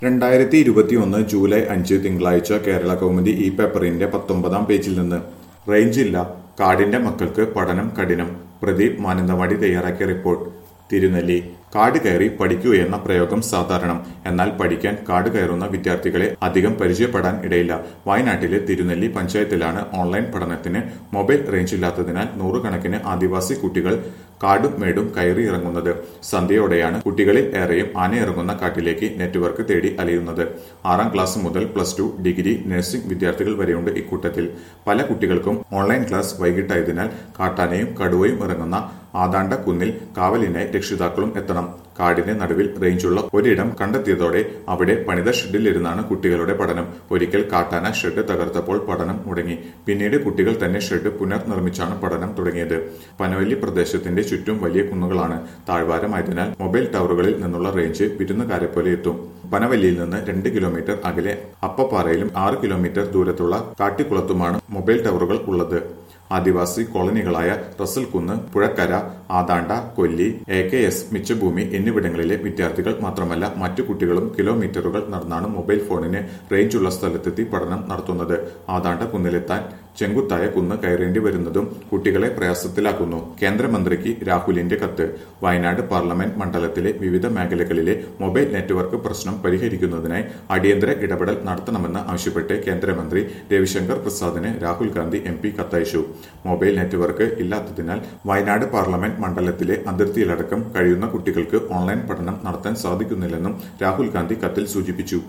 രണ്ടായിരത്തി ഇരുപത്തിയൊന്ന് ജൂലൈ അഞ്ച് തിങ്കളാഴ്ച കേരള കൗമുദി ഈ പേപ്പറിന്റെ പത്തൊമ്പതാം പേജിൽ നിന്ന് റേഞ്ചില്ല കാടിന്റെ മക്കൾക്ക് പഠനം കഠിനം പ്രദീപ് മാനന്തവാടി തയ്യാറാക്കിയ റിപ്പോർട്ട് തിരുനെല്ലി കാട് കയറി പഠിക്കൂ എന്ന പ്രയോഗം സാധാരണം എന്നാൽ പഠിക്കാൻ കാട് കയറുന്ന വിദ്യാർത്ഥികളെ അധികം പരിചയപ്പെടാൻ ഇടയില്ല വയനാട്ടിലെ തിരുനെല്ലി പഞ്ചായത്തിലാണ് ഓൺലൈൻ പഠനത്തിന് മൊബൈൽ റേഞ്ച് ഇല്ലാത്തതിനാൽ നൂറുകണക്കിന് ആദിവാസി കുട്ടികൾ കാടും മേടും കയറി ഇറങ്ങുന്നത് സന്ധ്യയോടെയാണ് കുട്ടികളിൽ ഏറെയും ആനയിറങ്ങുന്ന കാട്ടിലേക്ക് നെറ്റ്വർക്ക് തേടി അലയുന്നത് ആറാം ക്ലാസ് മുതൽ പ്ലസ് ടു ഡിഗ്രി നഴ്സിംഗ് വിദ്യാർത്ഥികൾ വരെയുണ്ട് ഇക്കൂട്ടത്തിൽ പല കുട്ടികൾക്കും ഓൺലൈൻ ക്ലാസ് വൈകിട്ടായതിനാൽ കാട്ടാനയും കടുവയും ഇറങ്ങുന്ന ആദാണ്ട കുന്നിൽ കാവലിനായി രക്ഷിതാക്കളും എത്തണം കാടിന് നടുവിൽ റേഞ്ചുള്ള ഒരിടം കണ്ടെത്തിയതോടെ അവിടെ പണിത ഷെഡിലിരുന്നാണ് കുട്ടികളുടെ പഠനം ഒരിക്കൽ കാട്ടാന ഷെഡ് തകർത്തപ്പോൾ പഠനം മുടങ്ങി പിന്നീട് കുട്ടികൾ തന്നെ ഷെഡ് പുനർനിർമ്മിച്ചാണ് പഠനം തുടങ്ങിയത് പനവല്ലി പ്രദേശത്തിന്റെ ചുറ്റും വലിയ കുന്നുകളാണ് താഴ്വാരമായതിനാൽ മൊബൈൽ ടവറുകളിൽ നിന്നുള്ള റേഞ്ച് വിരുന്നുകാരെ പോലെ എത്തും പനവല്ലിയിൽ നിന്ന് രണ്ട് കിലോമീറ്റർ അകലെ അപ്പപ്പാറയിലും ആറ് കിലോമീറ്റർ ദൂരത്തുള്ള കാട്ടിക്കുളത്തുമാണ് മൊബൈൽ ടവറുകൾ ഉള്ളത് ആദിവാസി കോളനികളായ റസൽകുന്ന് പുഴക്കര ആദാണ്ട കൊല്ലി എ കെ എസ് മിച്ചഭൂമി എന്നിവിടങ്ങളിലെ വിദ്യാർത്ഥികൾ മാത്രമല്ല മറ്റു കുട്ടികളും കിലോമീറ്ററുകൾ നടന്നാണ് മൊബൈൽ ഫോണിന് റേഞ്ചുള്ള സ്ഥലത്തെത്തി പഠനം നടത്തുന്നത് ആദാണ്ട കുന്നിലെത്താൻ ചെങ്കുത്തായ കുന്ന് കയറേണ്ടി വരുന്നതും കുട്ടികളെ പ്രയാസത്തിലാക്കുന്നു കേന്ദ്രമന്ത്രിക്ക് രാഹുലിന്റെ കത്ത് വയനാട് പാർലമെന്റ് മണ്ഡലത്തിലെ വിവിധ മേഖലകളിലെ മൊബൈൽ നെറ്റ്വർക്ക് പ്രശ്നം പരിഹരിക്കുന്നതിനായി അടിയന്തര ഇടപെടൽ നടത്തണമെന്ന് ആവശ്യപ്പെട്ട് കേന്ദ്രമന്ത്രി രവിശങ്കർ പ്രസാദിന് രാഹുൽ ഗാന്ധി എം പി കത്തയച്ചു മൊബൈൽ നെറ്റ്വർക്ക് ഇല്ലാത്തതിനാൽ വയനാട് പാർലമെന്റ് മണ്ഡലത്തിലെ അതിർത്തിയിലടക്കം കഴിയുന്ന കുട്ടികൾക്ക് ഓൺലൈൻ പഠനം നടത്താൻ സാധിക്കുന്നില്ലെന്നും രാഹുൽ ഗാന്ധി കത്തിൽ സൂചിപ്പിച്ചു